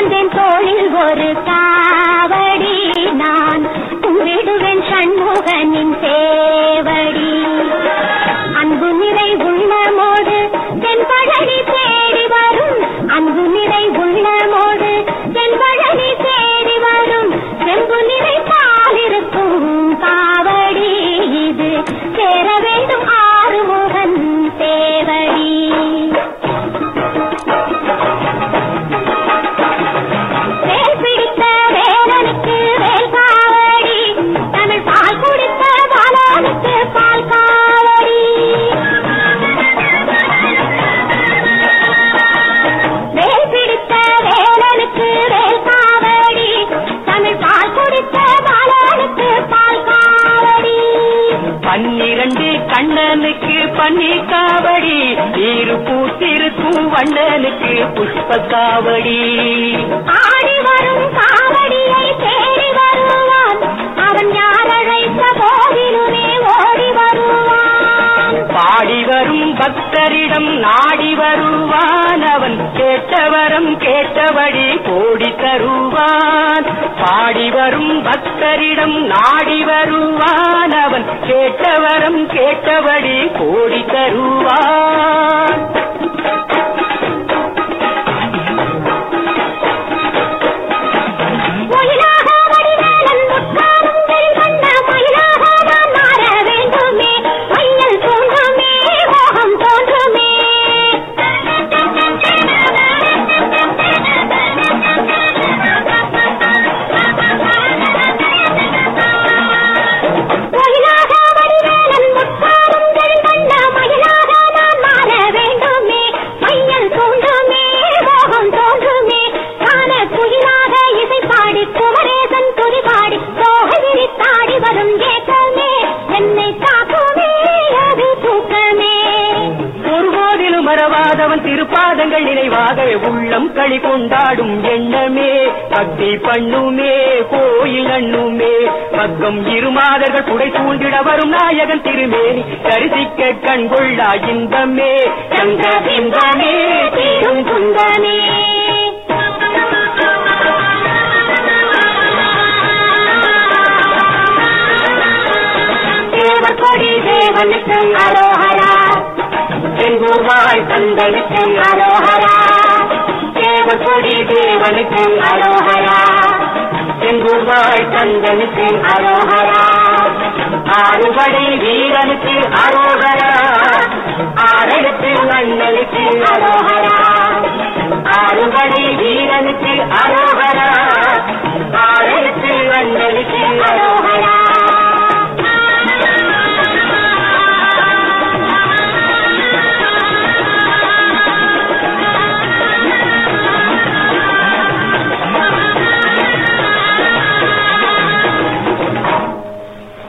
சுமந்தேன் தோளில் ஒரு காவடி நான் கும்பிடுவேன் சண்முகனின் சேவடி அன்பு நிறை உள்ளமோடு தென்பழனி தேடி வரும் அன்பு நிறை உள்ளமோடு தென்பழனி தேடி வரும் செம்பு நிறை பாலிருக்கும் காவடி இது சேர வேண்டும் ஆறுமுகன் தேவடி வேல் பிடித்த வேலனுக்கு வேல் காவடி தமிழ் பால் குடித்த பாலனுக்கு பால் காவடி வேல் பிடித்த வேலனுக்கு வேல் காவடி தமிழ் பால் குடித்த பாலனுக்கு பால் காவடி பன்னிரண்டு கண்ணனுக்கு பன்னீர் காவடி இரு பூத்திருக்கும் வண்ணனுக்கு புஷ்ப காவடி ஆடி வரும் காவடியை தேடி வருவான் அவன் யார் அழைத்த போதிலுமே ஓடி வருவான் பாடி வரும் பக்தரிடம் நாடி வருவான் அவன் கேட்டவரம் கேட்டபடி கோடி தருவான் பாடி வரும் பக்தரிடம் நாடி வருவான் அவன் கேட்டவரம் கேட்டபடி கோடி தருவான் மயிலாக வடிவேலன் முற்காலும் வெண்வண்ண மயிலாக நான் மாற வேண்டுமே மையல் தோன்றுமே மோகம் தோன்றுமே மயிலாக வடிவேலன் முற்காலும் வெண்வண்ண மயிலாக நான் மாற வேண்டுமே மையல் தோன்றுமே மோகம் தோன்றுமே காண குயிலாக இசை பாடி குமரேசன் துதி பாடி தோகை விரித்தாடி வரும் ஏக்கமே என்னை காக்குமே அது தூக்கமே ஒருபோதிலும் மறவாதவன் திருப்பாதங்கள் நினைவாக உள்ளம் களி கொண்டாடும் எண்ணமே பக்தி பண்ணுமே கோயில் அண்ணுமே பக்கம் இருமாதர்கள் புடை சூழ்ந்திட வரும் நாயகன் திருமேனி தரிசிக்க கண்கொள்ளா இன்பமே தங்க பிம்பமே தீரும் துன்பமே தேவர் கொடி தேவனுக்கு அரோஹரா செங்கூர் வாழ் தந்தனுக்கு அரோஹரா தேவர் கொடி தேவனுக்கு அரோஹரா செங்கூர் வாழ் தந்தனுக்கு அரோஹரா ஆறுபடை வீரனுக்கு அரோகரா ஆறெடுத்து